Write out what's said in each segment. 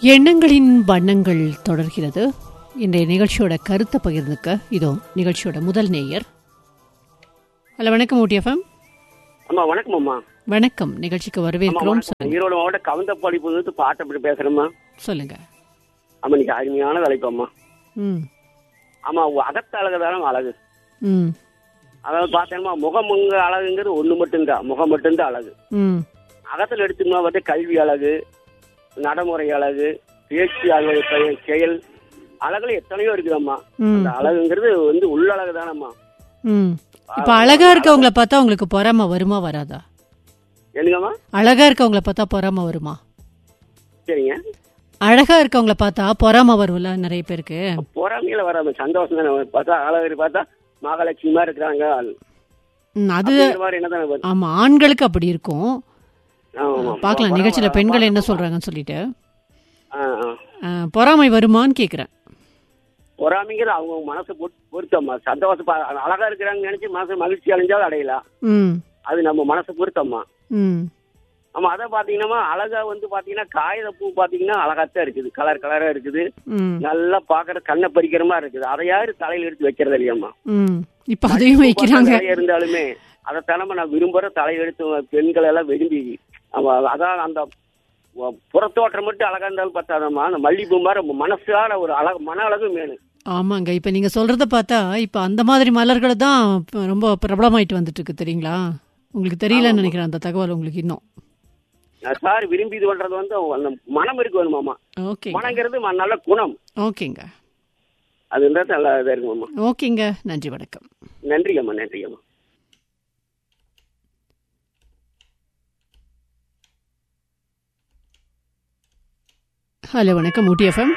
எண்ணங்களின் வண்ணங்கள் தொடர்கிறது இன்றைய நிகழ்ச்சியோட கருத்தை பகிர்ந்துக்க இதோ நிகழ்ச்சியோட முதல் நேயர் ஹலோ வணக்கம் ஊட்டியஃபம் அம்மா வணக்கம் அம்மா வணக்கம் நிகழ்ச்சிக்கு அம்மா, வரவேற்கிறோம் வணக்கம். சொல்லுங்க ஈரோடு மாவட்டம் கவுந்தப்பாடி புதுத்து பாட்டை பற்றி பேசுறேம்மா சொல்லுங்க ஆமா நீங்க அருமையான தலைப்பு அம்மா ம் ஆமா உ- அகத்த அழகு தானே அழகு ம் அதாவது பார்த்தேன்னா முகம் உங்க அழகுங்கிறது ஒண்ணு மட்டும்தான் முகம் மட்டும்தான் அழகு ம் அகத்துல எடுத்துக்கணும் வந்து கல்வி அழகு நடைமுறை அழகு பேச்சு அழகு செயல், செயல் அழகுல எத்தனையோ இருக்குதம்மா ம் அந்த அழகுங்கிறது வந்து உள்ளழகு தானம்மா ம் இப்போ அழகா இருக்கவங்கள பார்த்தா உங்களுக்கு பொறாம வருமா வராதா என்னங்கம்மா அழகா இருக்கவங்கள பார்த்தா பொறாம வருமா சரிங்க அழகா இருக்கவங்கள பார்த்தா பொறாம வரும்ல நிறைய பேருக்கு பொறாமையில வராம சந்தோஷம் தானே பார்த்தா அழகு பார்த்தா மகாலட்சுமி மாதிரி இருக்கிறாங்க ம், அது அப்படிங்கிற மாதிரி என்னதானே வருது? ஆமா ஆண்களுக்கு அப்படி இருக்கும் ஆமா, ஆமா. பார்க்கலாம் பொறாமை நிகழ்ச்சியில வராம பெண்கள் என்ன பார்க்கணும். சொல்றாங்கன்னு சொல்லிட்டு ஆ, ஆ. ஆ, பொறாமை வருமான்னு கேக்குறேன் பொறாமைங்கிறது அவங்க மனசை பொறு- பொறுத்தம்மா சந்தோஷம் பா- அழகா இருக்கிறாங்கன்னு நினைச்சு மனசு மகிழ்ச்சி அடைஞ்சாலும் அடையலாம் ம் அது நம்ம மனசை பொறுத்தம்மா ம் ஆமா அதை பாத்தீங்கன்னா அழகா வந்து பாத்தீங்கன்னா காகித பூ பாத்தீங்கன்னா அழகாத்தான் இருக்குது கலர் கலரா இருக்குது ம் நல்லா பாக்குற கண்ணை பறிக்கிற மாதிரி இருக்குது அதை யாரு தலையில எடுத்து வைக்கிறது இல்லையாம்மா ம் இப்போ அதையும் வைக்கிறாங்க நிறைய இருந்தாலுமே அதை தலைமை நான் விரும்புற தலையெடுத்து பெண்கள் எல்லாம் விரும்பி அவ- அதான் அந்த வ- புறத்தோற்றம் மட்டும் அழகா இருந்தாலும் பார்த்தாதம்மா அந்த மல்லிகைப்பூ மாதிரி நம்ம மனசால ஒரு அழகு மன அழகும் வேணும் ஆமாங்க இப்போ நீங்க சொல்றத பார்த்தா இப்போ அந்த மாதிரி மலர்கள் தான் இப்ப ரொம்ப பிரபலமாயிட்டு வந்துட்டு இருக்கு தெரியுங்களா உங்களுக்கு தெரியலன்னு நினைக்கிறேன் அந்த தகவல் உங்களுக்கு இன்னும் நான் சார் விரும்பி இது பண்றது வந்து அந்த மனம் இருக்கு வேணுமாமா ஓகே மனங்கிறது ம- நல்ல குணம் ஓகேங்க அது இருந்தா நல்லா இதா இருக்குமாமா ஓகேங்க நன்றி வணக்கம் நன்றி அம்மா நன்றி அம்மா ஹலோ வணக்கம் ஊட்டி எஃப்எம்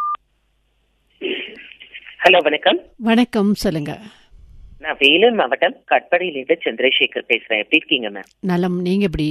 ஹலோ வணக்கம் வணக்கம் சொல்லுங்க நான் வேலூர் மாவட்டம் கட்படியிலிருந்து சந்திரசேகர் பேசுறேன் எப்படி இருக்கீங்க மேம் நலம் நீங்க எப்படி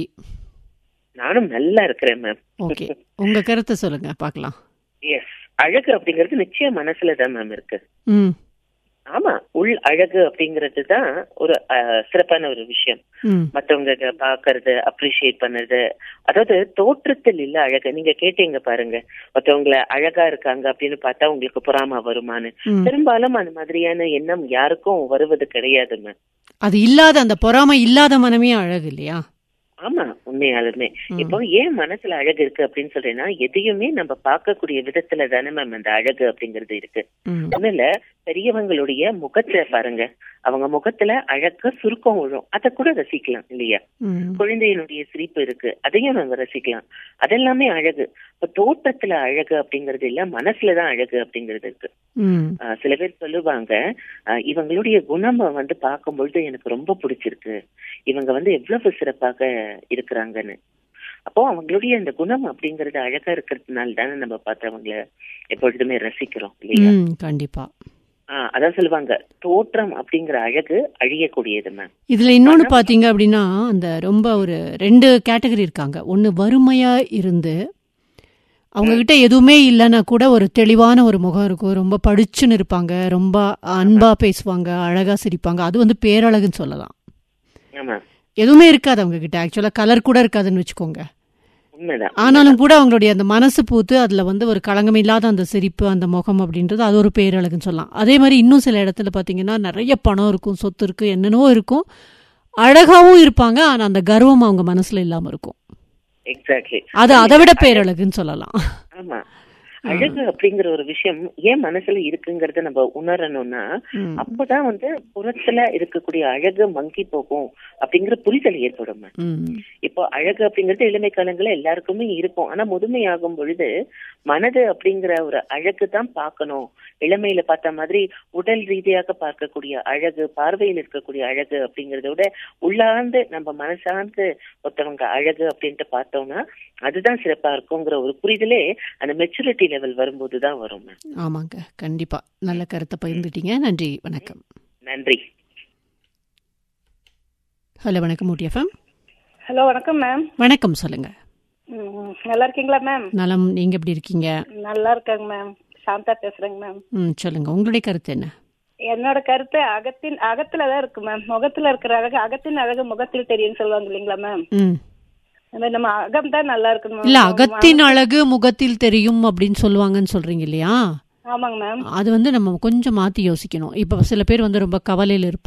நானும் நல்லா இருக்கிறேன் மேம் ஓகே உங்க கருத்தை சொல்லுங்க பார்க்கலாம் எஸ் அழகு அப்படிங்கிறது நிச்சயம் மனசுல தான் மேம் இருக்கு ம் ஆமா உள் அழகு அப்படிங்கிறது தான் ஒரு அஹ், சிறப்பான ஒரு விஷயம் ம் மத்தவங்க இத பாக்குறது அப்ரிஷியேட் பண்ணது அதாவது தோற்றத்தில் இல்ல அழகு நீங்க கேட்டீங்க பாருங்க மத்தவங்கள அழகா இருக்காங்க அப்படின்னு பார்த்தா உங்களுக்கு பொறாம வருமான்னு ம் பெரும்பாலும் அந்த மாதிரியான எண்ணம் யாருக்கும் வருவது கிடையாது மேம் அது இல்லாத அந்த பொறாமை இல்லாத மனமே அழகு இல்லையா ஆமா உண்மையாலுமே ம். இப்போ ஏன் மனசுல அழகு இருக்கு அப்படின்னு சொல்றேன்னா எதையுமே நம்ம பார்க்கக்கூடிய விதத்துல தானே மேம் அந்த அழகு அப்படிங்கிறது இருக்கு ம் ஒண்ணு இல்ல பெரியவங்களுடைய முகத்துல பாருங்க அவங்க முகத்துல அழகா சுருக்கம் விழும் அதை கூட ரசிக்கலாம் இல்லையா ம் குழந்தையினுடைய சிரிப்பு இருக்கு அதையும் நம்ம ரசிக்கலாம் அதெல்லாமே அழகு இப்ப தோற்றத்துல அழகு அப்படிங்கிறது இல்ல மனசுலதான் அழகு அப்படிங்கிறது இருக்கு ம் ஆஹ் சில பேர் சொல்லுவாங்க ஆஹ் இவங்களுடைய குணம் வந்து பார்க்கும் பொழுது எனக்கு ரொம்ப பிடிச்சிருக்கு இவங்க வந்து எவ்வளவு சிறப்பாக இருக்கிறாங்கன்னு அப்போ அவங்களுடைய அந்த குணம் அப்படிங்கறது அழகா இருக்கிறதுனால தானே நம்ம பார்த்து அவங்கள எப்பொழுதுமே ரசிக்கிறோம் இல்லையா ம் கண்டிப்பா ஆஹ் அதான் சொல்லுவாங்க தோற்றம் அப்படிங்கிற அழகு அழியக்கூடியது மேம் இதுல இன்னொன்னு பாத்தீங்க அப்படின்னா அந்த ரொம்ப ஒரு ரெண்டு கேட்டகரி இருக்காங்க ஒன்னு வறுமையா இருந்து அவங்க கிட்ட எதுவுமே இல்லைன்னா கூட ஒரு தெளிவான ஒரு முகம் இருக்கும் ரொம்ப படிச்சுன்னு இருப்பாங்க ரொம்ப அன்பா பேசுவாங்க அழகா சிரிப்பாங்க அது வந்து பேரழகுன்னு சொல்லலாம் ஆமா எதுவுமே இருக்காது அவங்க கிட்ட ஆக்சுவலா கலர் கூட இருக்காதுன்னு வச்சுக்கோங்க உண்மைதான் ஆனாலும் கூட அவங்களுடைய அந்த மனசு பூத்து அதுல வந்து ஒரு களங்கம் இல்லாத அந்த சிரிப்பு அந்த முகம் அப்படின்றது அது ஒரு பேரழகுன்னு சொல்லலாம் அதே மாதிரி இன்னும் சில இடத்துல பாத்தீங்கன்னா நிறைய பணம் இருக்கும் சொத்து இருக்கு என்னென்னவோ இருக்கும் அழகாவும் இருப்பாங்க ஆனா அந்த கர்வம் அவங்க மனசுல இல்லாம இருக்கும் எக்ஸாக்ட்லி அது அதை விட பேரழகுன்னு சொல்லலாம் ஆமா அழகு அப்படிங்கிற ஒரு விஷயம் ஏன் மனசுல இருக்குங்கிறத நம்ம உணரணும்னா ம். அப்பதான் வந்து புறத்துல இருக்கக்கூடிய அழகு மங்கி போகும் அப்படிங்கிற புரிதல் ஏற்படும் ம். இப்போ அழகு அப்படிங்கிறது இளமை காலங்கள்ல எல்லாருக்குமே இருக்கும் ஆனா முதுமையாகும் பொழுது மனது அப்படிங்கிற ஒரு அழகு தான் பார்க்கணும் இளமையில பார்த்த மாதிரி உடல் ரீதியாக பார்க்கக்கூடிய அழகு பார்வையில் இருக்கக்கூடிய அழகு அப்படிங்கறத விட உள்ளார்ந்து நம்ம மனசார்ந்து ஒருத்தவங்க அழகு அப்படின்ட்டு பார்த்தோம்னா அதுதான் சிறப்பா இருக்குங்கிற ஒரு புரிதலே அந்த மெச்சூரிட்டி லெவல் வரும்போது தான் வரும் ma'am. ஆமாங்க கண்டிப்பா நல்ல கருத்தை பகிர்ந்துட்டீங்க நன்றி வணக்கம் நன்றி ஹலோ வணக்கம் ஊட்டி எஃப்எம் ஹலோ வணக்கம் மேம் வணக்கம் சொல்லுங்க ம், நல்லா இருக்கீங்களா மேம் நலம் நீங்க எப்படி இருக்கீங்க நல்லா இருக்காங்க மேம் சாந்தா பேசுறேங்க மேம் ம் சொல்லுங்க உங்களுடைய கருத்து என்ன என்னோட கருத்து அகத்தின் அகத்துல தான் இருக்கு மேம் முகத்துல இருக்கிற அழகு அகத்தின் அழகு முகத்தில் தெரியும்னு சொல்லுவாங்க இல்லைங்களா மேம் ம் அது நம்ம அகம் தான் நல்லா இருக்கணும் இல்ல அகத்தின் அழகு முகத்தில் தெரியும் அப்படின்னு சொல்லுவாங்கன்னு சொல்றீங்க இல்லையா ஆமாங்க மேம் அது வந்து நம்ம கொஞ்சம் மாத்தி யோசிக்கணும் இப்ப சில பேர் வந்து ரொம்ப கவலையில இருப்பாங்க